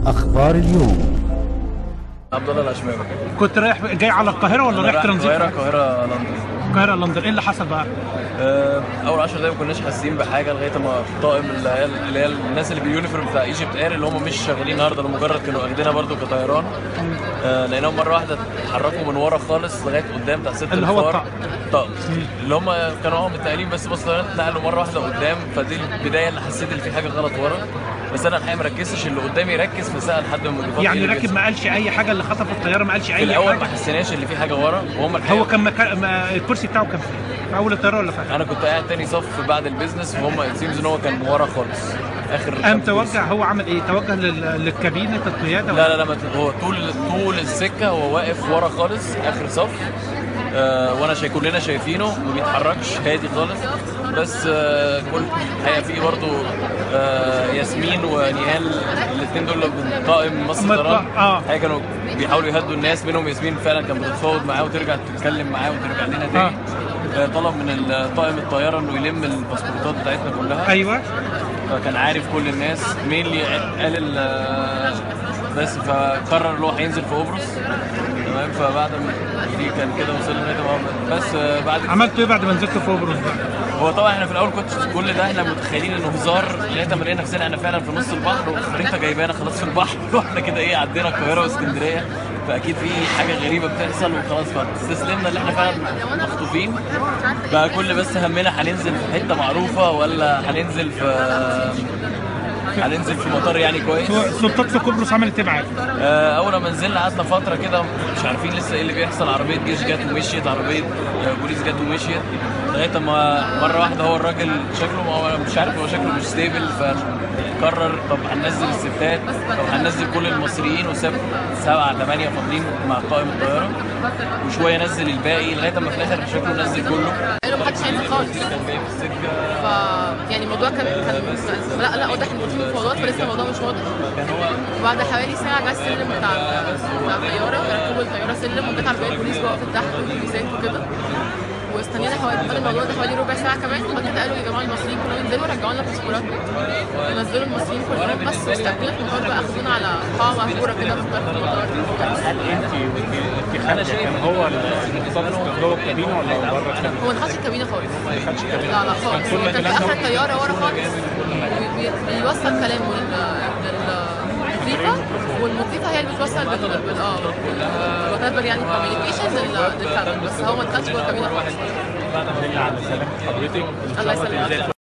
أخبار اليوم عبد الله العشماوي كنت رايح جاي على القاهره ولا رايح ترانزيت القاهره القاهره لندن القاهره لندن ايه اللي حصل بقى آه، اول 10 دقايق ما كناش حاسين بحاجه لغايه ما الطاقم اللي هي اللي هي الناس اللي باليونيفورم بتاع ايجيبت اير اللي هم مش شغالين النهارده لمجرد كانوا واخدينها برده كطيران آه، لقيناهم مره واحده اتحركوا من ورا خالص لغايه قدام بتاع ست اللي هو الفار. الطقم. الطقم اللي هم كانوا اه متنقلين بس بس الطيارات اتنقلوا مره واحده قدام فدي البدايه اللي حسيت ان في حاجه غلط ورا بس انا الحقيقه ما ركزتش اللي قدامي يركز فسال حد من المضيفات يعني إيه اللي راكب بيحصل. ما قالش اي حاجه اللي خطف الطياره ما قالش في اي الاول ما حاجه حسيناش ان في حاجه ورا وهم الحقيقه هو كان مكان ما الكرسي بتاعه كان فين في اول الطياره ولا فين انا كنت قاعد تاني صف بعد البيزنس وهم سيمز ان هو كان ورا خالص اخر قام كام كرسي. توجه هو عمل ايه توجه لل- للكابينه القياده لا لا لا ما ت- هو طول طول السكه هو واقف ورا خالص اخر صف آه وانا شايف كلنا شايفينه ما بيتحركش هادي خالص بس آه كل الحقيقه في برضه آه ياسمين ونيهال الاثنين دول من طاقم مصر أما طيران الطاقم- آه. الحقيقه كانوا بيحاولوا يهدوا الناس منهم ياسمين فعلا كانت بتتفاوض معاه وترجع تتكلم معاه وترجع لنا تاني آه. طلب من ال- طاقم الطياره انه يلم الباسبورتات بتاعتنا كلها ايوه فكان عارف كل الناس مين اللي قال ال- بس فقرر ان هو هينزل في قبرص تمام فبعد ما دي كان كده وصلنا لغايه ما- بس آه، بعد عملت ايه بعد ما نزلت في قبرص بقى هو طبعا احنا في الاول كنت كل ده احنا متخيلين انه هزار لغايه ما لقينا نفسنا احنا فعلا في نص البحر والخريطه جايبانا خلاص في البحر واحنا كده ايه عدينا القاهره واسكندريه فاكيد في حاجه غريبه بتحصل وخلاص فاستسلمنا ان احنا فعلا مخطوفين بقى كل بس همنا هننزل في حته معروفه ولا هننزل في هننزل في مطار يعني كويس هو السلطات في قبرص عملت ايه معاك آه، اول ما نزلنا قعدنا فتره كده مش عارفين لسه ايه اللي بيحصل عربيه جيش جت ومشيت عربيه آه، بوليس جت ومشيت لغايه ما مره واحده هو الراجل شكله ما هو مش عارف هو شكله مش ستيبل فقرر طب هننزل الستات طب هننزل كل المصريين وساب سبعه ثمانيه فاضلين مع قائم الطياره وشويه نزل الباقي لغايه ما في الاخر شكله نزل كله قالوا محدش هينزل خالص كان جاي في السكه ف يعني الموضوع كان كان لا لا واضح ان في مفاوضات فلسه الموضوع مش واضح كان هو وبعد حوالي ساعه جه السلم بتاع بتاع الطياره ركبوا الطياره سلم وجت عربيه البوليس وقفت تحت والبوليسات وكده واستنينا حوالي بعد الموضوع ده حوالي ربع ساعه كمان وبعد كده قالوا يا جماعه المصريين كلهم ينزلوا رجعوا لنا باسبوراتنا ونزلوا المصريين كلهم بس واستقبلنا في المطار بقى اخدونا على قاعه مهجوره كده في المطار هل انت انت خارجه كان هو المتصرف كان جوه الكابينه ولا بره الكابينه؟ هو ما دخلش الكابينه خالص ما دخلش الكابينه لا لا خالص كل هو كان في كلام اخر هو- الطياره ورا خالص بي- بي- بيوصل كلامه لل- للمضيفه والمضيفه هي اللي بتوصل بال بال اه وتبر يعني كوميونيكيشن للكابين بس هو ما دخلش جوه الكابينه خالص دل على سلامه حضرتك الله يسلمك